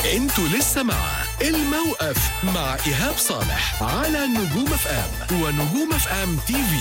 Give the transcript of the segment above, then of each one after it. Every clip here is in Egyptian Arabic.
انتوا لسه مع الموقف مع ايهاب صالح على نجوم اف ام ونجوم اف ام تي في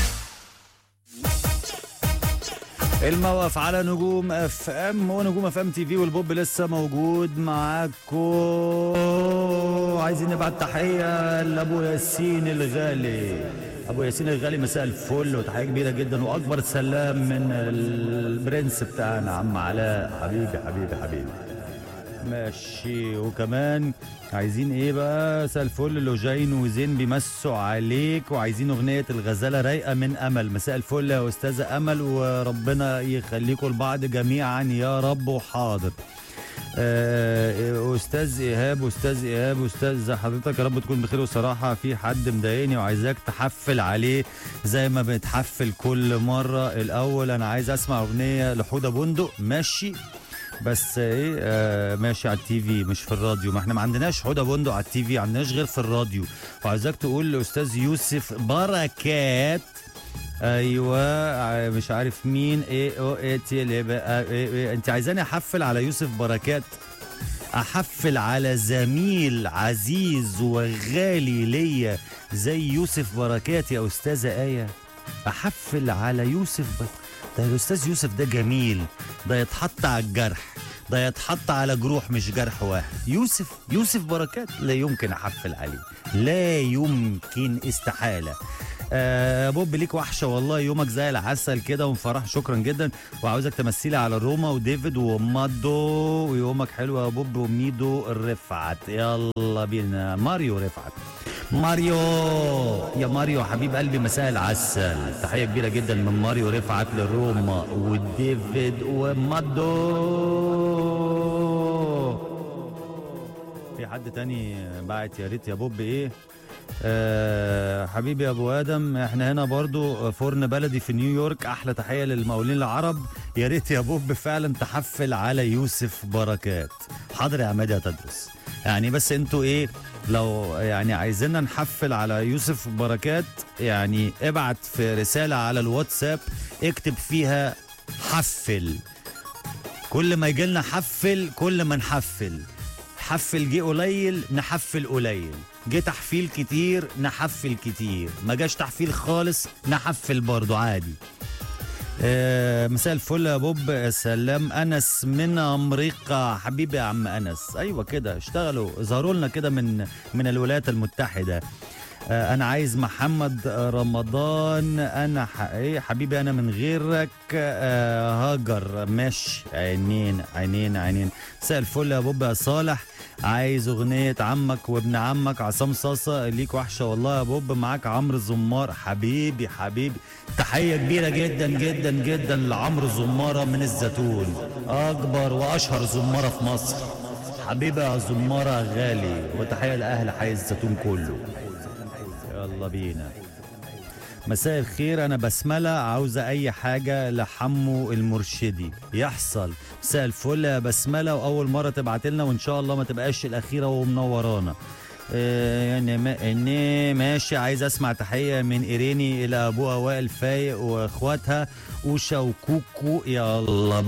الموقف على نجوم اف ام ونجوم اف ام تي في والبوب لسه موجود معاكم عايزين نبعت تحيه لابو ياسين الغالي ابو ياسين الغالي مساء الفل وتحيه كبيره جدا واكبر سلام من البرنس بتاعنا عم علاء حبيبي حبيبي حبيبي ماشي وكمان عايزين ايه بقى مساء الفل لوجين وزين بيمسوا عليك وعايزين اغنيه الغزاله رايقه من امل مساء الفل يا استاذه امل وربنا يخليكم لبعض جميعا يا رب وحاضر آه، استاذ ايهاب استاذ ايهاب استاذ حضرتك يا رب تكون بخير وصراحه في حد مضايقني وعايزاك تحفل عليه زي ما بنتحفل كل مره الاول انا عايز اسمع اغنيه لحوده بندق ماشي بس ايه آه ماشي على التي في مش في الراديو ما احنا ما عندناش حوده بندق على التي في عندناش غير في الراديو وعايزاك تقول لاستاذ يوسف بركات ايوه ع- مش عارف مين ايه او ايه تي اللي بقى إيه إيه انت عايزاني احفل على يوسف بركات احفل على زميل عزيز وغالي ليا زي يوسف بركات يا استاذه ايه احفل على يوسف ب... ده الاستاذ يوسف ده جميل ده يتحط على الجرح ده يتحط على جروح مش جرح واحد يوسف يوسف بركات لا يمكن احفل عليه لا يمكن استحاله آه بوب ليك وحشه والله يومك زي العسل كده ومفرح شكرا جدا وعاوزك تمثلي على روما وديفيد ومادو ويومك حلو يا بوب وميدو رفعت يلا بينا ماريو رفعت ماريو يا ماريو حبيب قلبي مساء العسل تحيه كبيره جدا من ماريو رفعت لروما وديفيد ومادو في حد تاني بعت يا ريت يا بوب ايه آه حبيبي يا ابو ادم احنا هنا برضو فرن بلدي في نيويورك احلى تحيه للمقاولين العرب يا ريت يا بوب فعلا تحفل على يوسف بركات حاضر يا عماد يا تدرس يعني بس انتوا ايه لو يعني عايزيننا نحفل على يوسف بركات يعني ابعت في رساله على الواتساب اكتب فيها حفل كل ما يجي لنا حفل كل ما نحفل حفل جه قليل نحفل قليل جه تحفيل كتير نحفل كتير ما جاش تحفيل خالص نحفل برضو عادي آه مساء الفل يا بوب سلام انس من امريكا حبيبي يا عم انس ايوه كده اشتغلوا ظهروا لنا كده من من الولايات المتحده آه انا عايز محمد رمضان انا ح... ايه حبيبي انا من غيرك آه هاجر ماشي عينين عينين عينين مساء الفل يا بوب يا صالح عايز اغنيه عمك وابن عمك عصام صاصه ليك وحشه والله يا بوب معاك عمرو زمار حبيبي حبيبي تحيه كبيره جدا جدا جدا لعمرو زماره من الزيتون اكبر واشهر زماره في مصر حبيبي يا زماره غالي وتحيه لاهل حي الزيتون كله يلا بينا مساء الخير انا بسمله عاوزه اي حاجه لحمو المرشدي يحصل مساء الفل يا بسمله واول مره تبعت لنا وان شاء الله ما تبقاش الاخيره ومنورانا آه، يعني ما إني ماشي عايز اسمع تحيه من ايريني الى ابوها وائل فايق واخواتها اوشا وكوكو يلا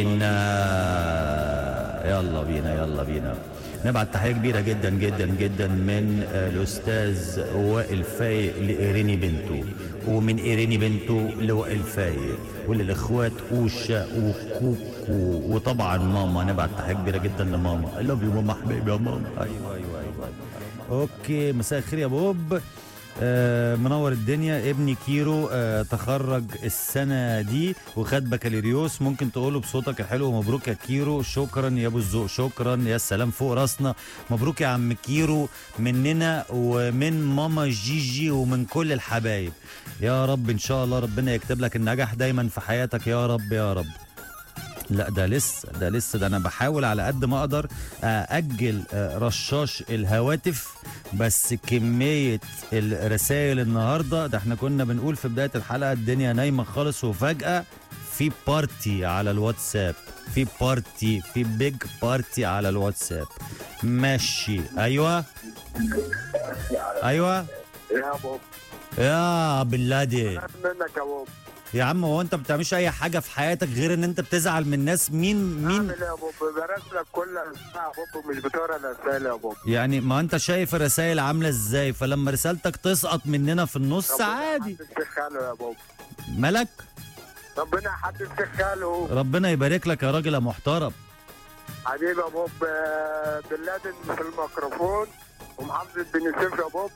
بينا يلا بينا يلا بينا نبعت تحيه كبيره جدا جدا جدا من آه، الاستاذ وائل فايق لايريني بنته ومن ايريني بنته لوائل فايق وللاخوات اوشا وكوكو وطبعا ماما نبعت تحيه كبيره جدا لماما اي لاف يو ماما حبيبي يا ماما ايوه ايوه ايوه اوكي مساء الخير يا بوب آه منور الدنيا ابني كيرو آه تخرج السنة دي وخد بكالوريوس ممكن تقوله بصوتك الحلو مبروك يا كيرو شكرا يا ابو الذوق شكرا يا سلام فوق راسنا مبروك يا عم كيرو مننا ومن ماما جيجي ومن كل الحبايب يا رب ان شاء الله ربنا يكتب لك النجاح دايما في حياتك يا رب يا رب لا ده لسه ده لسه ده انا بحاول على قد ما اقدر اجل رشاش الهواتف بس كميه الرسائل النهارده ده احنا كنا بنقول في بدايه الحلقه الدنيا نايمه خالص وفجاه في بارتي على الواتساب في بارتي في بيج بارتي على الواتساب ماشي ايوه ايوه يا بوب يا بلادي منك يا بوب يا عم هو انت ما بتعملش اي حاجه في حياتك غير ان انت بتزعل من الناس مين مين اعمل ايه يا بوب براسلك كل اسبوع يا بوب مش بتقرا الرسائل يا بوب يعني ما انت شايف الرسائل عامله ازاي فلما رسالتك تسقط مننا في النص ربنا عادي يحدد في خاله يا بوب ملك ربنا يحدد في خاله ربنا يبارك لك يا راجل يا محترم حبيبي يا بوب آه، بن لادن في الميكروفون ومحافظة بن يوسف يا بوب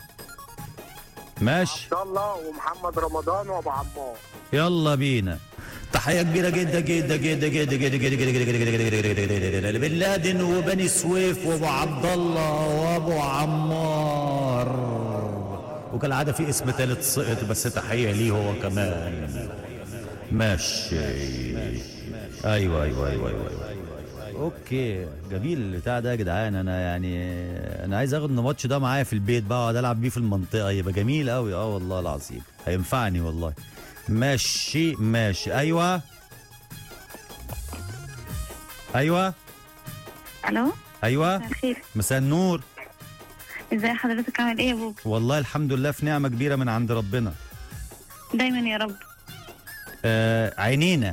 ماشي عبد الله ومحمد رمضان وابو عمار يلا بينا تحية كبيرة جدا جدا جدا جدا جدا جدا جدا جدا جدا جدا جدا جدا جدا جدا بن لادن وبني سويف وابو عبد الله وابو عمار وكالعادة في اسم ثالث سقط بس تحية ليه هو كمان ماشي ايوه ايوه ايوه ايوه, أيوة. اوكي جميل البتاع ده يا جدعان انا يعني انا عايز اخد الماتش ده معايا في البيت بقى واقعد العب بيه في المنطقه يبقى جميل قوي اه والله العظيم هينفعني والله ماشي ماشي ايوه ايوه الو ايوه مساء الخير مساء النور ازاي حضرتك عامل ايه يا بوب والله الحمد لله في نعمه كبيره من عند ربنا دايما يا رب آه عينينا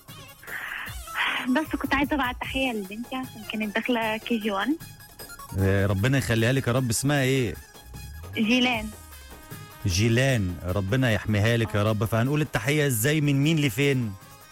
بس كنت عايزه ابعت تحيه لبنتي عشان كانت داخله كي جي 1 آه ربنا يخليها لك يا رب اسمها ايه جيلان جيلان ربنا يحميها لك يا رب فهنقول التحيه ازاي من مين لفين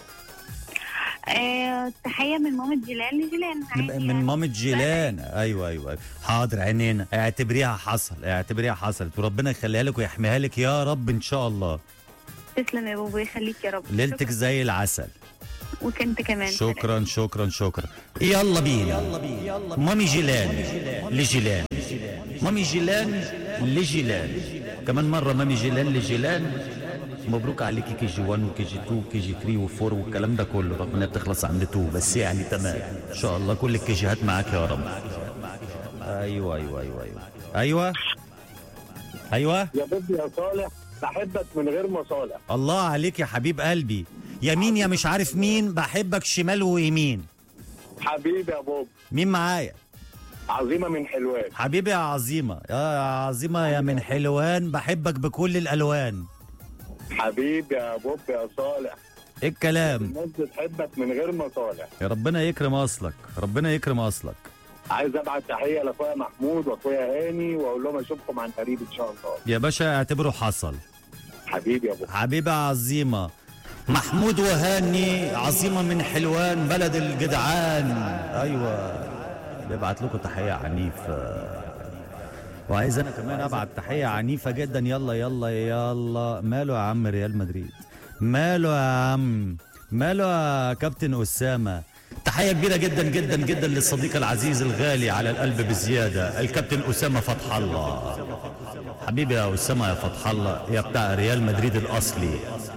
آه تحيه من مامة جيلان لجيلان عادي من يعني. مامة جيلان ايوه ايوه أيوة. حاضر عينينا اعتبريها حصل اعتبريها حصلت وربنا يخليها لك ويحميها لك يا رب ان شاء الله تسلم يا بوب ويخليك يا رب ليلتك زي العسل شكراً. وكنت كمان شكرا شكرا شكرا يلا بينا مامي جيلان لجيلان مامي جيلان لجيلان كمان مرة مامي جيلان لجيلان مبروك عليكي كي جي 1 وكي جي 2 وكي جي 3 و4 والكلام ده كله رغم انها بتخلص عند 2 بس يعني تمام ان شاء الله كل الكيجيهات معاك يا رب ايوه ايوه ايوه ايوه ايوه ايوه يا بوب يا صالح بحبك من غير مصالح الله عليك يا حبيب قلبي يمين يا مش عارف مين بحبك شمال ويمين حبيبي يا بوب مين معايا عظيمة من حلوان حبيبي يا عظيمة يا عظيمة يا من حلوان بحبك بكل الألوان حبيبي يا بوب يا صالح ايه الكلام الناس بتحبك من غير مصالح يا ربنا يكرم أصلك ربنا يكرم أصلك عايز ابعت تحيه لاخويا محمود واخويا هاني واقول لهم اشوفكم عن قريب ان شاء الله يا باشا اعتبره حصل حبيبي يا بوب حبيبة عظيمة محمود وهاني عظيمة من حلوان بلد الجدعان أيوة ببعت لكم تحية عنيفة وعايز أنا كمان أبعت تحية عنيفة جدا يلا يلا يلا ماله يا عم ريال مدريد ماله يا عم ماله يا كابتن أسامة تحية كبيرة جدا جدا جدا للصديق العزيز الغالي على القلب بزيادة الكابتن أسامة فتح الله حبيبي يا أسامة يا فتح الله يا بتاع ريال مدريد الأصلي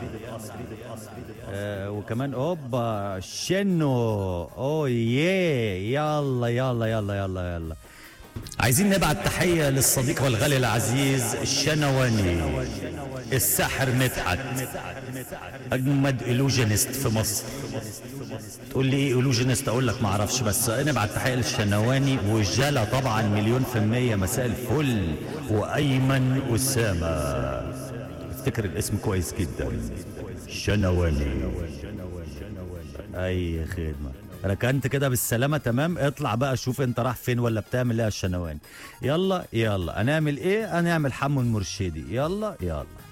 آه وكمان اوبا شنو اوه ياه يلا يلا يلا يلا يلا عايزين نبعت تحية للصديق والغالي العزيز الشنواني الساحر مدحت أجمد إلوجينست في مصر تقول لي ايه إلوجينست أقول لك معرفش بس نبعت تحية للشنواني وجالة طبعا مليون في المية مساء الفل وأيمن أسامة افتكر الاسم كويس جدا شنواني اي خدمه ركنت كده بالسلامه تمام اطلع بقى شوف انت راح فين ولا بتعمل ايه يا الشنواني يلا يلا هنعمل ايه هنعمل حمو المرشدي يلا يلا